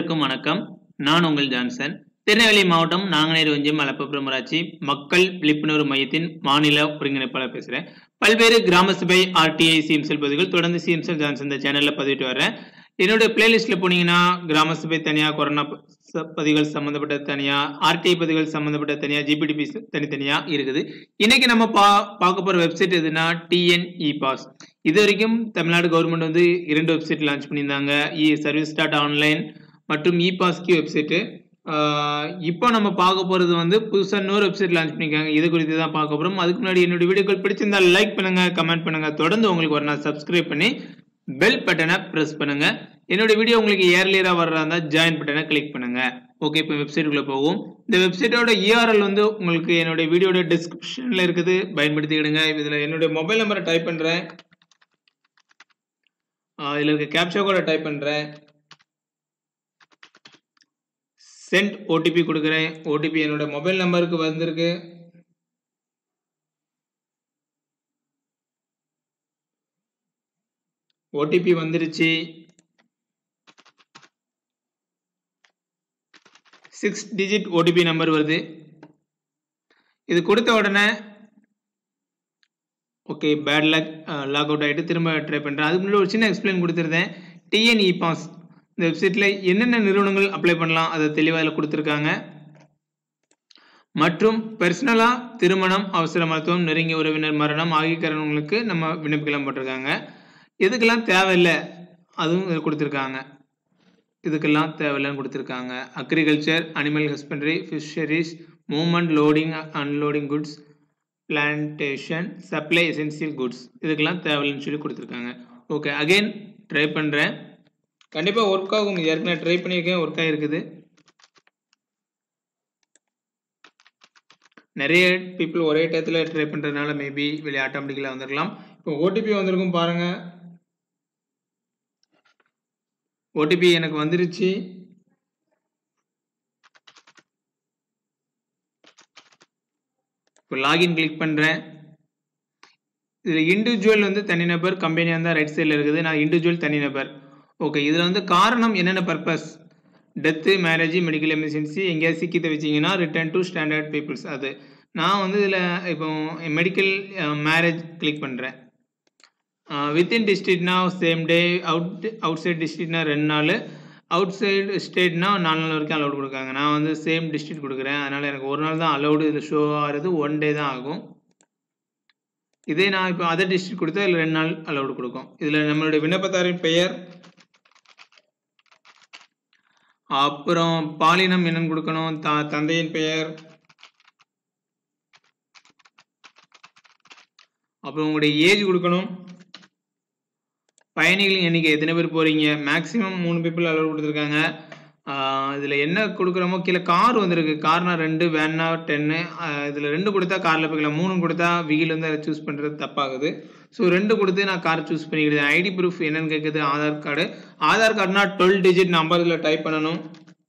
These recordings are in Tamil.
அனைவருக்கும் வணக்கம் நான் உங்கள் ஜான்சன் திருநெல்வேலி மாவட்டம் நாங்குநேரி ஒன்றியம் மலப்புரம் ஊராட்சி மக்கள் விழிப்புணர்வு மையத்தின் மாநில ஒருங்கிணைப்பாளர் பேசுறேன் பல்வேறு கிராம சபை ஆர்டிஐ சிஎம்செல் பதிவுகள் தொடர்ந்து சிஎம்செல் ஜான்சன் இந்த சேனல்ல பதிவிட்டு வரேன் என்னுடைய பிளேலிஸ்ட்ல போனீங்கன்னா கிராம சபை தனியா கொரோனா ப- ச- பதிவுகள் சம்பந்தப்பட்ட தனியா ஆர்டிஐ பதிவுகள் சம்பந்தப்பட்ட தனியா ஜிபிடிபி தனித்தனியா இருக்குது இன்னைக்கு நம்ம பா பார்க்க போற வெப்சைட் எதுனா டிஎன்இ பாஸ் இது வரைக்கும் தமிழ்நாடு கவர்மெண்ட் வந்து இரண்டு வெப்சைட் லான்ச் பண்ணியிருந்தாங்க இ சர்வீஸ் டாட் ஆன்லைன் மற்றும் இ பாஸ்கி வெப்சைட்டு இப்போ நம்ம பார்க்க போகிறது வந்து புதுசாக இன்னொரு வெப்சைட் லான்ச் பண்ணியிருக்காங்க இது குறித்து தான் பார்க்க போகிறோம் அதுக்கு முன்னாடி என்னோட வீடியோக்கள் பிடிச்சிருந்தா லைக் பண்ணுங்க கமெண்ட் பண்ணுங்க தொடர்ந்து உங்களுக்கு ஒரு நாள் சப்ஸ்கிரைப் பண்ணி பெல் பட்டனை ப்ரெஸ் பண்ணுங்க என்னோட வீடியோ உங்களுக்கு ஏர்லியராக வர்றதா இருந்தால் ஜாயின் பட்டனை கிளிக் பண்ணுங்க ஓகே இப்போ வெப்சைட்டுக்குள்ளே போகும் இந்த வெப்சைட்டோட URL வந்து உங்களுக்கு என்னோட வீடியோட டிஸ்கிரிப்ஷனில் இருக்குது பயன்படுத்திக்கிடுங்க இதில் என்னுடைய மொபைல் நம்பரை டைப் பண்ணுறேன் இதில் இருக்க கேப்சா கோட டைப் பண்ணுறேன் சென்ட் ஓடிபி கொடுக்குறேன் ஓடிபி என்னோட மொபைல் நம்பருக்கு வந்திருக்கு ஓடிபி வந்துருச்சு சிக்ஸ் டிஜிட் ஓடிபி நம்பர் வருது இது கொடுத்த உடனே okay bad luck log out ஆகிட்டு திரும்ப ட்ரை பண்ணுறேன் அதுக்கு முன்னாடி ஒரு சின்ன எக்ஸ்பிளைன் கொடுத்துருந்தேன் டிஎன்இ பாஸ் இந்த வெப்சைட்டில் என்னென்ன நிறுவனங்கள் அப்ளை பண்ணலாம் அதை தெளிவாக அதில் கொடுத்துருக்காங்க மற்றும் பர்சனலாக திருமணம் அவசர மருத்துவம் நெருங்கிய உறவினர் மரணம் ஆகிய காரணங்களுக்கு நம்ம விண்ணப்பிக்கலாம் போட்டிருக்காங்க எதுக்கெல்லாம் தேவையில்லை அதுவும் இதில் கொடுத்துருக்காங்க இதுக்கெல்லாம் தேவையில்லைன்னு கொடுத்துருக்காங்க agriculture animal husbandry fisheries movement loading unloading goods plantation supply essential goods இதுக்கெல்லாம் தேவையில்லைன்னு சொல்லி கொடுத்துருக்காங்க ஓகே அகைன் ட்ரை பண்ணுறேன் கண்டிப்பாக ஒர்க் ஆகும் இது ஏற்கனவே ட்ரை பண்ணியிருக்கேன் ஒர்க் ஆகிருக்குது நிறைய பீப்புள் ஒரே டயத்தில் ட்ரை பண்ணுறதுனால மேபி வெளியே ஆட்டோமேட்டிக்கலாக வந்துருக்கலாம் இப்போ ஓடிபி வந்திருக்கும் பாருங்கள் ஓடிபி எனக்கு வந்துருச்சு இப்போ லாகின் கிளிக் பண்ணுறேன் இதில் இண்டிவிஜுவல் வந்து தனிநபர் கம்பெனியாக இருந்தால் ரைட் சைடில் இருக்குது நான் இண்டிவிஜுவல் தனிநபர் ஓகே இதில் வந்து காரணம் என்னென்ன purpose death marriage medical emergency எங்கேயாவது சிக்கித்த வச்சிங்கன்னா ரிட்டர்ன் டு ஸ்டாண்டர்ட் பீப்புள்ஸ் அது நான் வந்து இதில் இப்போ மெடிக்கல் மேரேஜ் கிளிக் பண்ணுறேன் வித்தின் டிஸ்ட்ரிக்ட்னா same day out outside டிஸ்ட்ரிக்ட்னா ரெண்டு நாள் அவுட் சைடு ஸ்டேட்னா நாலு நாள் வரைக்கும் அலௌட் கொடுக்காங்க நான் வந்து சேம் டிஸ்ட்ரிக்ட் கொடுக்குறேன் அதனால் எனக்கு ஒரு நாள் தான் அலௌடு இதில் ஷோ ஆகிறது ஒன் டே தான் ஆகும் இதே நான் இப்போ அதர் டிஸ்ட்ரிக்ட் கொடுத்தா இதில் ரெண்டு நாள் அலௌடு கொடுக்கும் இதில் நம்மளுடைய விண்ணப்பதாரின் பெயர் அப்புறம் பாலினம் என்னன்னு கொடுக்கணும் த தந்தையின் பெயர் அப்புறம் உங்களுடைய ஏஜ் கொடுக்கணும் பயணிகளின் எண்ணிக்கை எத்தனை பேர் போறீங்க மேக்ஸிமம் மூணு பீப்புள் அளவு கொடுத்துருக்காங்க இதில் என்ன கொடுக்குறோமோ கீழே கார் வந்திருக்கு கார்னா ரெண்டு வேன்னா டென்னு இதில் ரெண்டு கொடுத்தா காரில் போய்க்கலாம் மூணு கொடுத்தா வீல் வந்து அதை சூஸ் பண்ணுறது தப்பாகுது ஸோ ரெண்டு கொடுத்து நான் கார் சூஸ் பண்ணிக்கிட்டேன் ஐடி ப்ரூஃப் என்னன்னு கேட்குது ஆதார் கார்டு ஆதார் கார்டுனா டுவெல் டிஜிட் நம்பர் இதில் டைப் பண்ணணும்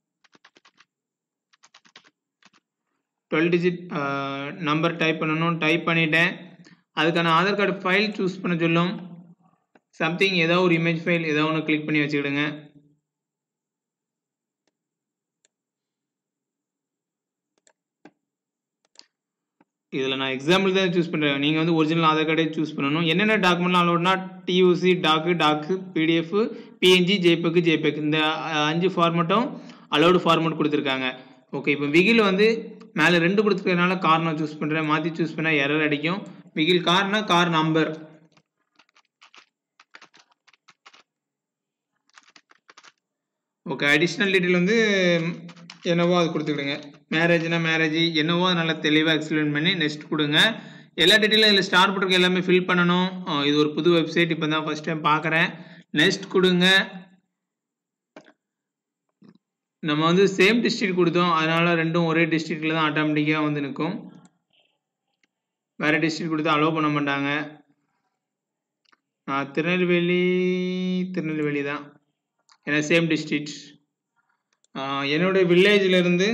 டுவெல் டிஜிட் நம்பர் டைப் பண்ணணும் டைப் பண்ணிட்டேன் அதுக்கான ஆதார் கார்டு ஃபைல் சூஸ் பண்ண சொல்லும் சம்திங் ஏதோ ஒரு இமேஜ் ஃபைல் ஏதோ ஒன்று கிளிக் பண்ணி வச்சுக்கிடுங்க இதில் நான் எக்ஸாம்பிள் தான் சூஸ் பண்ணுறேன் நீங்கள் வந்து ஒரிஜினல் ஆதார் கார்டே சூஸ் பண்ணணும் என்னென்ன டாக்குமெண்ட்லாம் அலோட்னா டியூசி doc doc PDF PNG JPEG JPEG இந்த அஹ், அஞ்சு ஃபார்மட்டும் அலௌடு ஃபார்மட் கொடுத்துருக்காங்க ஓகே இப்போ விகில் வந்து மேலே ரெண்டு கொடுத்துருக்கறதுனால கார் நான் சூஸ் பண்ணுறேன் மாற்றி சூஸ் பண்ணால் எரர் அடிக்கும் விகில் கார்னா car number okay additional detail வந்து என்னவோ அது கொடுத்துக்கிடுங்க மேரேஜ்னா மேரேஜ் என்னவோ அது நல்லா தெளிவாக எக்ஸ்பிளைன் பண்ணி நெக்ஸ்ட் கொடுங்க எல்லா டீட்டெயிலும் இதில் ஸ்டார் போட்டிருக்க எல்லாமே ஃபில் பண்ணணும் அஹ் இது ஒரு புது வெப்சைட் இப்போ தான் ஃபஸ்ட் டைம் பார்க்குறேன் நெக்ஸ்ட் கொடுங்க நம்ம வந்து சேம் டிஸ்ட்ரிக்ட் கொடுத்தோம் அதனால ரெண்டும் ஒரே டிஸ்ட்ரிக்டில் தான் ஆட்டோமேட்டிக்காக வந்து நிற்கும் வேறு டிஸ்ட்ரிக்ட் கொடுத்தா அலோவ் பண்ண மாட்டாங்க நான் திருநெல்வேலி திருநெல்வேலி தான் ஏன்னா சேம் டிஸ்ட்ரிக்ட் என்னுடைய வில்லேஜில் இருந்து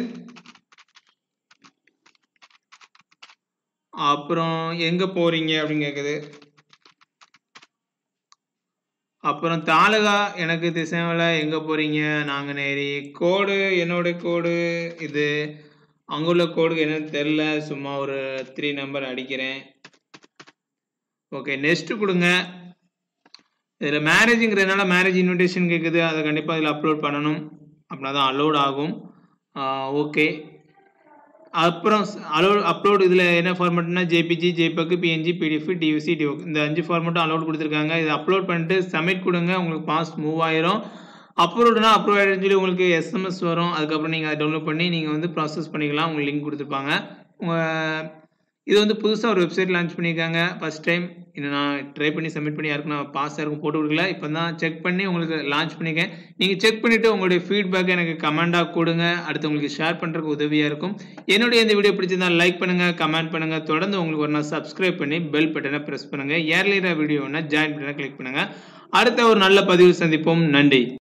அப்புறம் எங்கே போகிறீங்க அப்படின்னு கேட்குது அப்புறம் தாலுகா எனக்கு திசைவில் எங்கே போகிறீங்க நாங்குநேரி கோடு என்னோட கோடு இது அங்கே உள்ள கோடுக்கு என்னன்னு தெரில சும்மா ஒரு த்ரீ நம்பர் அடிக்கிறேன் ஓகே நெக்ஸ்ட் கொடுங்க இதில் மேரேஜுங்கிறதுனால மேரேஜ் இன்விடேஷன் கேட்குது அதை கண்டிப்பாக இதில் அப்லோட் பண்ணணும் அப்படின்னா தான் அலோட் ஆகும் ஓகே அப்புறம் அலோட் அப்லோட் இதில் என்ன ஃபார்மேட்னா ஜேபிஜி ஜேபக் பிஎன்ஜி பிடிஎஃப் டியூசி டிஓக் இந்த அஞ்சு ஃபார்மேட்டும் அலோட் கொடுத்துருக்காங்க இதை அப்லோட் பண்ணிட்டு சப்மிட் கொடுங்க உங்களுக்கு பாஸ் மூவ் ஆயிரும் அப்லோடுனா அப்ரூவ் ஆகிடுன்னு சொல்லி உங்களுக்கு எஸ்எம்எஸ் வரும் அதுக்கப்புறம் நீங்கள் அதை டவுன்லோட் பண்ணி நீங்கள் வந்து ப்ராசஸ் பண்ணிக்கலாம் உங்களுக்கு லிங்க் கொடுத்துருப்பாங்க உங்கள் இது வந்து புதுசாக ஒரு வெப்சைட் லான்ச் பண்ணியிருக்காங்க ஃபஸ்ட் டைம் இன்னும் நான் ட்ரை பண்ணி சப்மிட் பண்ணி யாருக்கும் நான் பாஸ் யாருக்கும் போட்டு கொடுக்கல இப்போ தான் செக் பண்ணி உங்களுக்கு லான்ச் பண்ணியிருக்கேன் நீங்கள் செக் பண்ணிவிட்டு உங்களுடைய ஃபீட்பேக் எனக்கு கமெண்டாக கொடுங்க அடுத்து உங்களுக்கு ஷேர் பண்ணுறதுக்கு உதவியாக இருக்கும் என்னுடைய இந்த வீடியோ பிடிச்சிருந்தா லைக் பண்ணுங்கள் கமெண்ட் பண்ணுங்கள் தொடர்ந்து உங்களுக்கு ஒரு நாள் சப்ஸ்கிரைப் பண்ணி பெல் பட்டனை ப்ரெஸ் பண்ணுங்கள் ஏர்லியராக வீடியோனா ஜாயின் பட்டனை கிளிக் பண்ணுங்கள் அடுத்த ஒரு நல்ல பதிவு சந்திப்போம் நன்றி